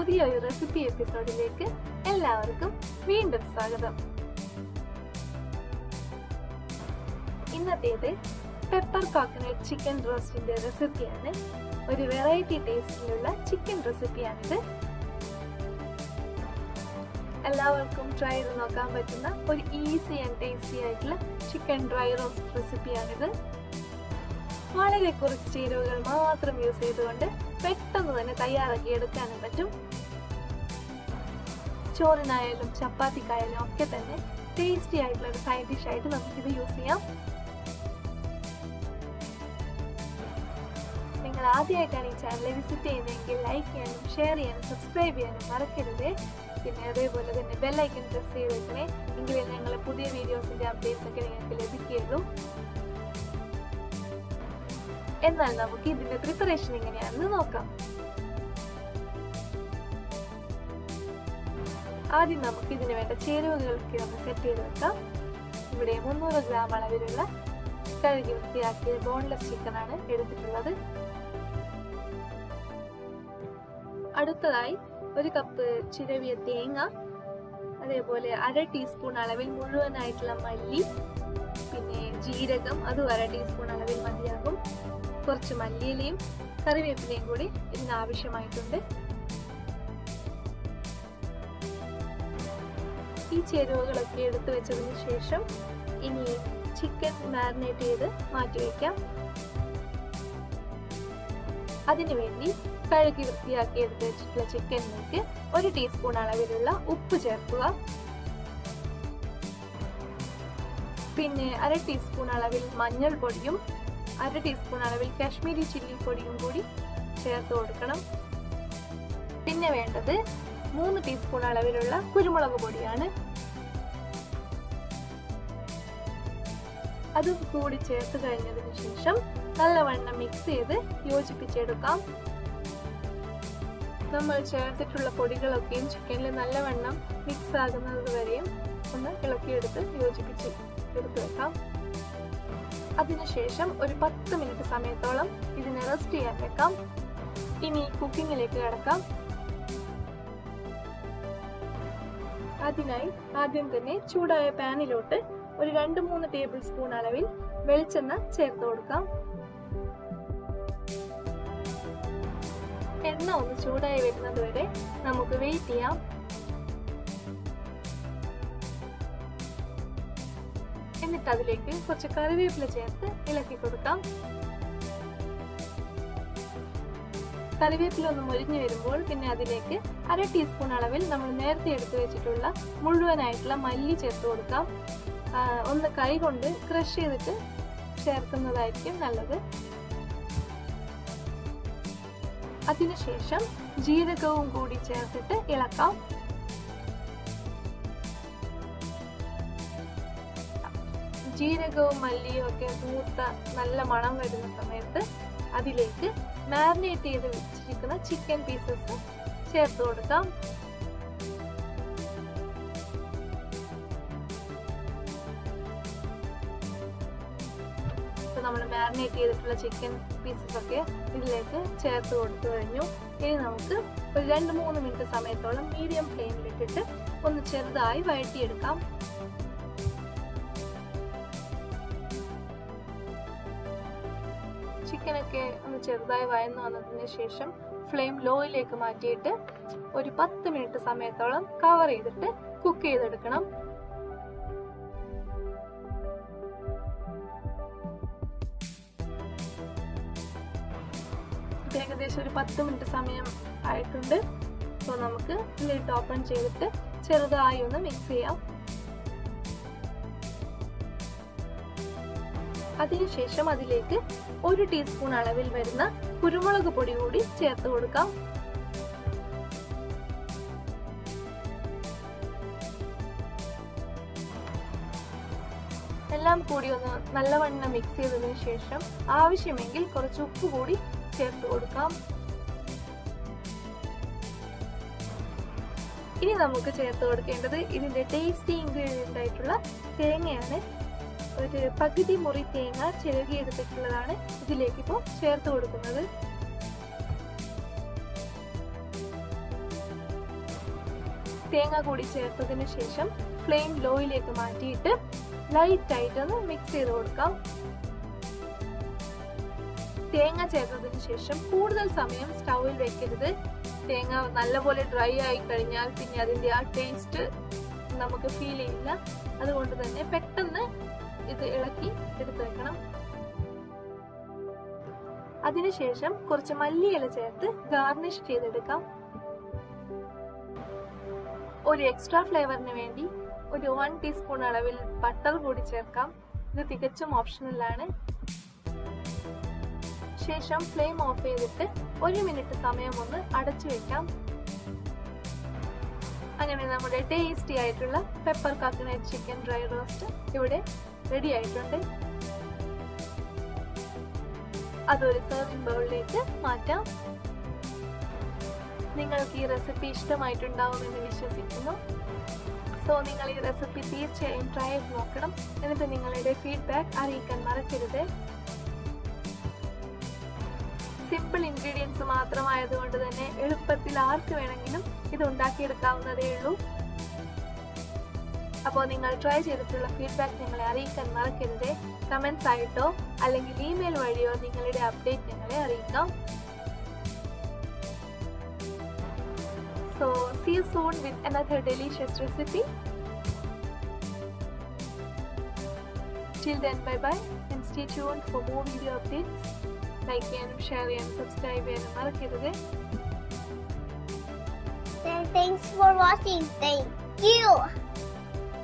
പുതിയൊരു റെസിപ്പി എപ്പിസോഡിലേക്ക് എല്ലാവർക്കും വീണ്ടും സ്വാഗതം ഇന്നത്തേത് പെപ്പർ കോക്കനട്ട് ചിക്കൻ റോസ്റ്റിന്റെ റെസിപ്പിയാണ് ഒരു വെറൈറ്റി ടേസ്റ്റിലുള്ള ചിക്കൻ റെസിപ്പിയാണിത് എല്ലാവർക്കും ട്രൈ ചെയ്ത് നോക്കാൻ പറ്റുന്ന ഒരു ഈസി ആൻഡ് ടേസ്റ്റി ആയിട്ടുള്ള ചിക്കൻ ഡ്രൈ റോസ്റ്റ് റെസിപ്പിയാണിത് വളരെ കുറച്ച് ചേരുവകൾ മാത്രം യൂസ് ചെയ്തുകൊണ്ട് പെട്ടെന്ന് തന്നെ തയ്യാറാക്കി എടുക്കാനും പറ്റും ചോറിനായാലും ചപ്പാത്തിക്കായാലും ഒക്കെ തന്നെ ടേസ്റ്റി ആയിട്ടുള്ള ഒരു സൈഡ് ഡിഷ് ആയിട്ട് നമുക്കിത് യൂസ് ചെയ്യാം നിങ്ങൾ ആദ്യമായിട്ടാണ് ഈ ചാനൽ വിസിറ്റ് ചെയ്യുന്നതെങ്കിൽ ലൈക്ക് ചെയ്യാനും ഷെയർ ചെയ്യാനും സബ്സ്ക്രൈബ് ചെയ്യാനും മറക്കരുത് പിന്നെ അതേപോലെ തന്നെ ബെല്ലൈക്കൻ പ്രസ് ചെയ്ത് വെക്കണേ എങ്കിലേ ഞങ്ങളെ പുതിയ വീഡിയോസിന്റെ അപ്ഡേറ്റ്സ് ഒക്കെ നിങ്ങൾക്ക് ലഭിക്കുകയുള്ളൂ എന്നാൽ നമുക്ക് ഇതിന്റെ പ്രിപ്പറേഷൻ എങ്ങനെയാണെന്ന് നോക്കാം ആദ്യം നമുക്ക് ഇതിന് വേണ്ട ചേരുവകൾക്ക് ഒന്ന് സെറ്റ് ചെയ്ത് വെക്കാം ഇവിടെ മുന്നൂറ് ഗ്രാം അളവിലുള്ള കഴുകി വൃത്തിയാക്കിയ ബോൺലെസ് ചിക്കൻ ആണ് എടുത്തിട്ടുള്ളത് അടുത്തതായി ഒരു കപ്പ് ചിരവിയ തേങ്ങ അതേപോലെ അര ടീസ്പൂൺ അളവിൽ മുഴുവനായിട്ടുള്ള മല്ലി പിന്നെ ജീരകം അതും അര ടീസ്പൂൺ അളവിൽ മതിയാകും കുറച്ച് മല്ലിയിലയും കറിവേപ്പിലയും കൂടി ഇതിന് ആവശ്യമായിട്ടുണ്ട് ഈ ചേരുവകളൊക്കെ എടുത്തു വെച്ചതിന് ശേഷം ഇനി ചിക്കൻ മാരിനേറ്റ് ചെയ്ത് മാറ്റി വയ്ക്കാം അതിനുവേണ്ടി കഴുകി വൃത്തിയാക്കി എടുത്ത് വെച്ചിട്ടുള്ള ചിക്കനിലേക്ക് ഒരു ടീസ്പൂൺ അളവിലുള്ള ഉപ്പ് ചേർക്കുക പിന്നെ അര ടീസ്പൂൺ അളവിൽ മഞ്ഞൾ പൊടിയും അര ടീസ്പൂൺ അളവിൽ കാശ്മീരി ചില്ലി പൊടിയും കൂടി ചേർത്ത് കൊടുക്കണം പിന്നെ വേണ്ടത് മൂന്ന് ടീസ്പൂൺ അളവിലുള്ള കുരുമുളക് പൊടിയാണ് അതും കൂടി ചേർത്ത് കഴിഞ്ഞതിന് ശേഷം നല്ലവണ്ണം മിക്സ് ചെയ്ത് യോജിപ്പിച്ചെടുക്കാം നമ്മൾ ചേർത്തിട്ടുള്ള പൊടികളൊക്കെയും ചിക്കനിൽ നല്ലവണ്ണം മിക്സ് ആകുന്നത് വരെയും ഒന്ന് ഇളക്കിയെടുത്ത് യോജിപ്പിച്ച് എടുത്ത് വെക്കാം അതിനുശേഷം ഒരു പത്ത് മിനിറ്റ് സമയത്തോളം ഇതിനെ റെസ്റ്റ് ചെയ്യാൻ വെക്കാം ഇനി കുക്കിങ്ങിലേക്ക് കിടക്കാം അതിനായി ആദ്യം തന്നെ ചൂടായ പാനിലോട്ട് ഒരു രണ്ട് മൂന്ന് ടേബിൾ സ്പൂൺ അളവിൽ വെളിച്ചെണ്ണ ചേർത്ത് കൊടുക്കാം എണ്ണ ഒന്ന് ചൂടായി വരുന്നത് വരെ നമുക്ക് വെയിറ്റ് ചെയ്യാം എന്നിട്ട് അതിലേക്ക് കുറച്ച് കറിവേപ്പില ചേർത്ത് ഇളക്കി കൊടുക്കാം കറിവേപ്പില ഒന്ന് മുരിഞ്ഞു വരുമ്പോൾ പിന്നെ അതിലേക്ക് അര ടീസ്പൂൺ അളവിൽ നമ്മൾ നേരത്തെ എടുത്തു വെച്ചിട്ടുള്ള മുഴുവനായിട്ടുള്ള മല്ലി ചേർത്ത് കൊടുക്കാം ഒന്ന് കൈ കൊണ്ട് ക്രഷ് ചെയ്തിട്ട് ചേർക്കുന്നതായിരിക്കും നല്ലത് അതിനുശേഷം ജീരകവും കൂടി ചേർത്തിട്ട് ഇളക്കാം ജീരകവും മല്ലിയും ഒക്കെ മൂത്ത നല്ല മണം വരുന്ന സമയത്ത് അതിലേക്ക് മാരിനേറ്റ് ചെയ്ത് വെച്ചിരിക്കുന്ന ചിക്കൻ പീസസ് ചേർത്ത് കൊടുക്കാം ഇപ്പൊ നമ്മൾ മാരിനേറ്റ് ചെയ്തിട്ടുള്ള ചിക്കൻ പീസസ് ഒക്കെ ഇതിലേക്ക് ചേർത്ത് കൊടുത്തു കഴിഞ്ഞു ഇനി നമുക്ക് ഒരു രണ്ട് മൂന്ന് മിനിറ്റ് സമയത്തോളം മീഡിയം ഫ്ലെയിമിലിട്ടിട്ട് ഒന്ന് ചെറുതായി വഴറ്റിയെടുക്കാം ചിക്കനൊക്കെ ഒന്ന് ചെറുതായി വയന്നു വന്നതിന് ശേഷം ഫ്ലെയിം ലോയിലേക്ക് മാറ്റിയിട്ട് ഒരു പത്ത് മിനിറ്റ് സമയത്തോളം കവർ ചെയ്തിട്ട് കുക്ക് ചെയ്തെടുക്കണം ഏകദേശം ഒരു പത്ത് മിനിറ്റ് സമയം ആയിട്ടുണ്ട് സോ നമുക്ക് ലിഡ് ഓപ്പൺ ചെയ്തിട്ട് ചെറുതായി ഒന്ന് മിക്സ് ചെയ്യാം അതിനുശേഷം അതിലേക്ക് ഒരു ടീസ്പൂൺ അളവിൽ വരുന്ന കുരുമുളക് പൊടി കൂടി ചേർത്ത് കൊടുക്കാം എല്ലാം കൂടി ഒന്ന് നല്ലവണ്ണം മിക്സ് ചെയ്തതിനു ശേഷം ആവശ്യമെങ്കിൽ കുറച്ച് ഉപ്പ് കൂടി ചേർത്ത് കൊടുക്കാം ഇനി നമുക്ക് ചേർത്ത് കൊടുക്കേണ്ടത് ഇതിന്റെ ടേസ്റ്റി ഇൻഗ്രീഡിയൻ്റ് ആയിട്ടുള്ള തേങ്ങയാണ് ഒരു പകുതി മുറി തേങ്ങ ചിരകി എടുത്തിട്ടുള്ളതാണ് ഇതിലേക്ക് ഇപ്പോൾ ചേർത്ത് കൊടുക്കുന്നത് തേങ്ങ കൂടി ചേർത്തതിന് ശേഷം ഫ്ലെയിം ലോയിലേക്ക് മാറ്റിയിട്ട് ലൈറ്റ് ആയിട്ടൊന്ന് മിക്സ് ചെയ്ത് കൊടുക്കാം തേങ്ങ ചേർത്തതിന് ശേഷം കൂടുതൽ സമയം സ്റ്റൗവിൽ വെക്കരുത് തേങ്ങ നല്ലപോലെ ഡ്രൈ ആയി കഴിഞ്ഞാൽ പിന്നെ അതിന്റെ ആ ടേസ്റ്റ് നമുക്ക് ഫീൽ ചെയ്യില്ല അതുകൊണ്ട് തന്നെ പെട്ടെന്ന് ഇത് ഇളക്കി എടുത്തു വെക്കണം അതിനുശേഷം കുറച്ച് മല്ലിയില ചേർത്ത് ഗാർണിഷ് ചെയ്തെടുക്കാം ഒരു എക്സ്ട്രാ ഫ്ലേവറിന് വേണ്ടി ഒരു വൺ ടീസ്പൂൺ അളവിൽ ബട്ടർ കൂടി ചേർക്കാം ഇത് തികച്ചും ഓപ്ഷണലാണ് ശേഷം ഫ്ലെയിം ഓഫ് ചെയ്തിട്ട് ഒരു മിനിറ്റ് സമയം ഒന്ന് അടച്ചു വെക്കാം അങ്ങനെ നമ്മുടെ ടേസ്റ്റി ആയിട്ടുള്ള pepper coconut chicken dry roast ഇവിടെ റെഡി ആയിട്ടുണ്ട് അതൊരു സെർവിംഗ് ബൗളിലേക്ക് മാറ്റാം നിങ്ങൾക്ക് ഈ റെസിപ്പി ഇഷ്ടമായിട്ടുണ്ടാവുമെന്ന് വിശ്വസിക്കുന്നു സോ നിങ്ങൾ ഈ റെസിപ്പി തീർച്ചയായും ട്രൈ ചെയ്ത് നോക്കണം എന്നിട്ട് നിങ്ങളുടെ ഫീഡ്ബാക്ക് അറിയിക്കാൻ മറക്കരുത് സിമ്പിൾ ഇൻഗ്രീഡിയൻസ് മാത്രമായതുകൊണ്ട് തന്നെ എളുപ്പത്തിൽ ആർക്ക് വേണമെങ്കിലും ഇത് ഉണ്ടാക്കിയെടുക്കാവുന്നതേ ഉള്ളൂ അപ്പോൾ നിങ്ങൾ ട്രൈ ചെയ്തിട്ടുള്ള ഫീഡ്ബാക്ക് ഞങ്ങളെ അറിയിക്കാൻ മറക്കരുത് കമൻസ് ആയിട്ടോ അല്ലെങ്കിൽ ഇമെയിൽ വഴിയോ നിങ്ങളുടെ അപ്ഡേറ്റ് ഞങ്ങളെ അറിയിക്കാം so see you soon with another delicious recipe Till then, bye bye and stay tuned for more video updates. Like ചെയ്യാനും ഷെയർ ചെയ്യാനും സബ്സ്ക്രൈബ് ചെയ്യാനും മറക്കരുത് Thanks for watching. Thank you.